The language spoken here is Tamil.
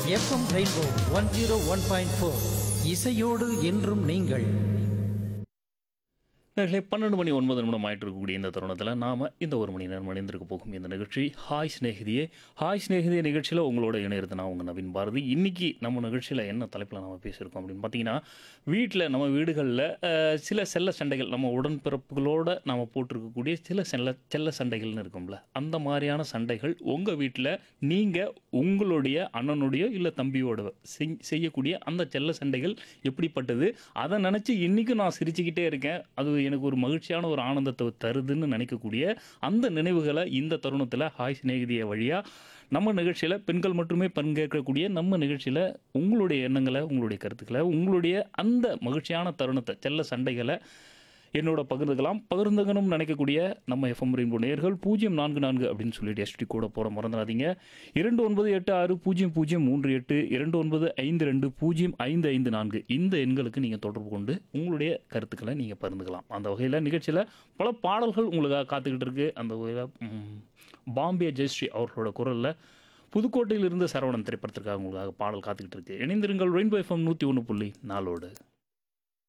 FM rainbow one zero one point four இசையோடு என்றும் நீங்கள் நேர்களே பன்னெண்டு மணி ஒன்பது நிமிடம் ஆயிட்டு இருக்கக்கூடிய இந்த தருணத்தில் நாம் இந்த ஒரு மணி நேரம் அணிந்திருக்க போகும் இந்த நிகழ்ச்சி ஹாய் ஸ்நேகிதியே ஹாய் ஸ்நேகிதிய நிகழ்ச்சியில் உங்களோட இணையிறது நான் உங்கள் நவீன் பாரதி இன்றைக்கி நம்ம நிகழ்ச்சியில் என்ன தலைப்பில் நம்ம பேசியிருக்கோம் அப்படின்னு பார்த்தீங்கன்னா வீட்டில் நம்ம வீடுகளில் அஹ், சில செல்ல சண்டைகள் நம்ம உடன்பிறப்புகளோட நம்ம போட்டிருக்கக்கூடிய சில செல்ல செல்ல சண்டைகள்னு இருக்கும்ல அந்த மாதிரியான சண்டைகள் உங்கள் வீட்டில் நீங்கள் உங்களுடைய அண்ணனுடைய இல்லை தம்பியோட செய்- செய்யக்கூடிய அந்த செல்ல சண்டைகள் எப்படிப்பட்டது அதை நினச்சி இன்றைக்கும் நான் சிரிச்சுக்கிட்டே இருக்கேன் அது எனக்கு ஒரு மகிழ்ச்சியான ஒரு ஆனந்தத்தை தருதுன்னு நினைக்கக்கூடிய அந்த நினைவுகளை இந்த தருணத்தில் ஹாய் சிநேகிதிய வழியாக நம்ம நிகழ்ச்சியில் பெண்கள் மட்டுமே பங்கேற்கக்கூடிய நம்ம நிகழ்ச்சியில் உங்களுடைய எண்ணங்களை உங்களுடைய கருத்துக்களை உங்களுடைய அந்த மகிழ்ச்சியான தருணத்தை செல்ல சண்டைகளை என்னோட பகிர்ந்துக்கலாம் பகிர்ந்துக்கணும்னு நினைக்கக்கூடிய நம்ம எஃப்எம் ரெயின்போ நேர்கள் பூஜ்ஜியம் நான்கு நான்கு அப்படின்னு சொல்லிட்டு எஸ்டி கூட போகிற மறந்துடாதீங்க இரண்டு ஒன்பது எட்டு ஆறு பூஜ்ஜியம் பூஜ்ஜியம் மூன்று எட்டு இரண்டு ஒன்பது ஐந்து ரெண்டு பூஜ்ஜியம் ஐந்து ஐந்து நான்கு இந்த எண்களுக்கு நீங்கள் தொடர்பு கொண்டு உங்களுடைய கருத்துக்களை நீங்கள் பகிர்ந்துக்கலாம் அந்த வகையில் நிகழ்ச்சியில் பல பாடல்கள் உங்களுக்காக காத்துக்கிட்டு இருக்கு அந்த வகையில் ம், பாம்பே ஜெயஸ்ரீ அவர்களோட குரலில் புதுக்கோட்டையிலிருந்து சரவணன் திரைப்படத்திற்காக உங்களுக்காக பாடல் காத்துக்கிட்டு இருக்கு இணைந்திருங்கள் ரெயின்போ எஃப்எம் நூற்றி ஒன்று புள்ளி நாலோடு